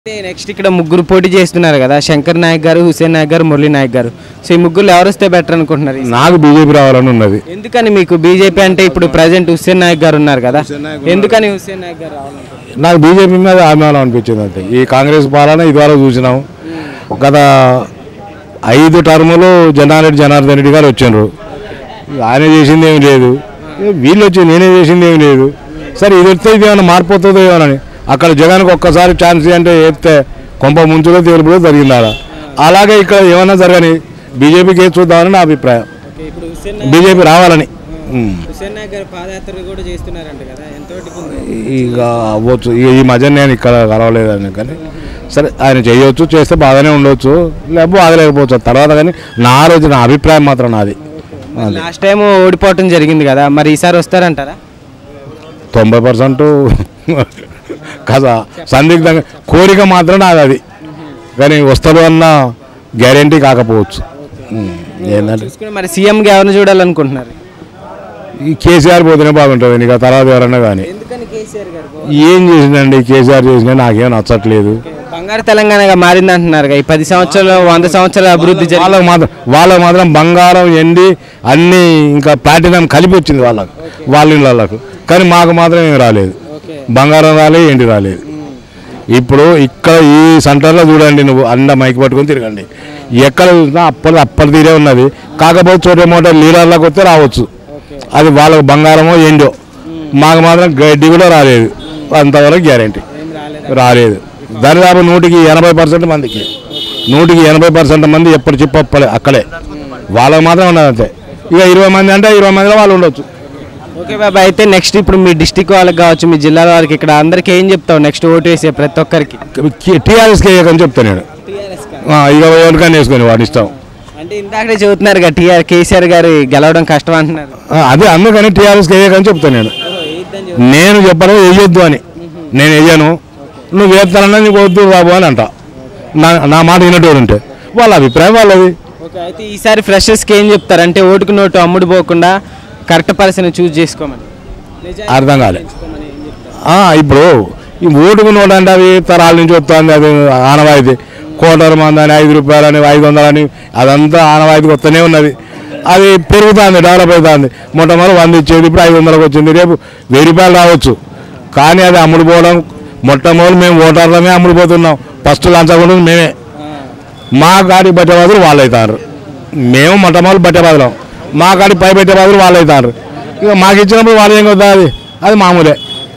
Next ఇక్కడ ముగ్గురు పోటీ చేస్తున్నారు కదా శంకర్ నాయక్ గారు హుసేన్ నాయక్ గారు మురళీ నాయక్ గారు సో ఈ ముగ్గురు ఎవరు వస్తే బెటర్ అనుకుంటున్నారు ఈసారి? నాకు బీజేపీ రావాలని ఉన్నది ఎందుకని మీకు బీజేపీ అంటే ఇప్పుడు ప్రజెంట్ హుస్సేన్ నాయక్ గారు ఉన్నారు కదా ఎందుకని హుస్సేన్ నాయక్ గారు రావాలనుకుంటున్నారు నాకు బీజేపీ మీద అభిమానం అనిపించింది అంతే ఈ కాంగ్రెస్ పాలన ఇదివరకు చూసినాం గత ఐదు టర్ములు జనారెడ్డి జనార్దన్ రెడ్డి గారు వచ్చిండ్రు ఆయన చేసింది ఏమి లేదు ఏ వీళ్ళు వచ్చి నేనే చేసింది ఏమి లేదు సరే ఇది వస్తే ఇది ఏమైనా మారిపోతుందో ఏమోనని అక్కడ జగన్కి ఒక్కసారి ఛాన్స్ అంటే చెప్తే కొంప ముంచులో తేలుపులో జరిగింది ఆడ అలాగే ఇక్కడ ఏమైనా జరగని బీజేపీకి ఏది చూద్దామని నా అభిప్రాయం ఓకే ఇప్పుడు హుస్సేన్ బీజేపీ రావాలని ఉమ్. హుస్సేన్ నాయక్ గారు పాదయాత్ర కూడా చేస్తున్నారంట కదా ఎంతవరకు ఉంది ఇక అవ్వచ్చు ఇక ఈ మధ్య నేను ఇక్కడ కలవలేదని కానీ సరే ఆయన చేయవచ్చు చేస్తే బాగానే ఉండొచ్చు లేకపోతే బాగలేకపోవచ్చు తర్వాత కానీ నా ఆలోచన నా అభిప్రాయం మాత్రం నాది అది లాస్ట్ టైం ఓడిపోవటం జరిగింది కదా మరి ఈసారి వస్తారంటారా తొంభై పర్సెంట్ కదా సందిగ్ధంగా కోరిక మాత్రం నాది అది కానీ వస్తాడు అన్న గ్యారంటీ కాకపోవచ్చు ఉమ్. ఏంటంటే చూసుకుని మరి సీఎంగా ఎవరిని చూడాలనుకుంటున్నారు ఈ కేసీఆర్ పోతేనే బాగుంటుంది ఇక తర్వాత ఎవరన్నా కానీ ఎందుకని కేసీఆర్ గారు ఏం చేసిందండి కేసీఆర్ చేసినా నాకేం నచ్చట్లేదు బంగారు తెలంగాణగా మారింది అంటున్నారు ఈ పది సంవత్సరాలు వంద సంవత్సరాల అభివృద్ధి జరిగి వాళ్ళకి మాత్రం వాళ్ళకి మాత్రం బంగారం ఎండి అన్నీ ఇంకా ప్లాటినం కలిపి వచ్చింది వాళ్ళకు వాళ్ళ ఇళ్ళకు కానీ మాకు మాత్రం ఏం రాలేదు ఓకే బంగారం రాలేదు ఎండి రాలేదు ఇప్పుడు ఇక్కడ ఈ సెంటర్లో చూడండి నువ్వు అన్న మైక్ పట్టుకొని తిరగండి ఎక్కడ చూసినా అప్పటి అప్పటి తీరే ఉన్నది కాకపోతే చోట మోట లీడర్లకు వస్తే రావచ్చు అది వాళ్ళకు బంగారమో ఎండో మాకు మాత్రం గడ్డి కూడా రాలేదు అంతవరకు గ్యారంటీ రాలేదు దరిదాపు నూటికి ఎనభై పర్సెంట్ మందికి నూటికి ఎనభై పర్సెంట్ మంది ఎప్పుడు చెప్పప్పలే అక్కడే వాళ్ళకి మాత్రం ఉన్నది అంతే ఇక ఇరవై మంది అంటే ఇరవై మందిలో వాళ్ళు ఉండొచ్చు ఓకే బాబా అయితే నెక్స్ట్ ఇప్పుడు మీ డిస్టిక్ వాళ్ళకి కావచ్చు మీ జిల్లాల వారికి ఇక్కడ అందరికి ఏం చెప్తావు నెక్స్ట్ ఓటు వేసే ప్రతి ఒక్కరికి టీఆర్ఎస్కి వేయకని చెప్తాను నేను ఆ, ఇక ఎవరికైనా వేసుకొని వాడి ఇష్టం అంటే ఇందాకనే చెబుతున్నారు కదా టీఆర్ కేసీఆర్ గారు గెలవడం కష్టం అంటున్నారు ఆ, అదే అందుకని టీఆర్ఎస్కి వేయకని చెప్తాను నేను నేను చెప్పను వేయొద్దు అని నేను వేయను నువ్వు వేస్తానన్నా నీకు వద్దు బాబు అని అంట నా నా మాట వినటోడు ఉంటే వాళ్ళ అభిప్రాయం వాళ్ళది ఓకే అయితే ఈసారి ఫ్రెషర్స్కి ఏం చెప్తారు అంటే ఓటుకు నోటు అమ్ముడు పోకుండా కరెక్ట్ పర్సన్ చూస్ చేసుకోమని అర్థం కాలే ఆ, ఇప్పుడు ఈ ఓటుకు నోటు అంటే అవి తరాల నుంచి వస్తుంది అది ఆనవాయితీ కోటర్ మంది అని ఐదు రూపాయలు అని ఐదు వందలు అని అదంతా ఆనవాయితీకి వస్తూనే ఉన్నది అది పెరుగుతుంది డెవలప్ అవుతుంది మొట్టమొదటి వంద ఇచ్చేది ఇప్పుడు ఐదు వందలకు వచ్చింది రేపు వెయ్యి రూపాయలు రావచ్చు కానీ అది అమ్ముడు పోవడం మొట్టమొదటి మేము ఓటర్లమే అమ్ముడు పోతున్నాం ఫస్ట్ లంచకుండా మేమే మా కాడికి బట్టే బదులు వాళ్ళు అవుతారు మేము మొట్టమొదటి బట్టే బదులం మా కాడికి పై పెట్టే బదులు వాళ్ళు అవుతారు ఇక మాకు ఇచ్చినప్పుడు వాళ్ళు ఏం కొద్దా అది అది మామూలే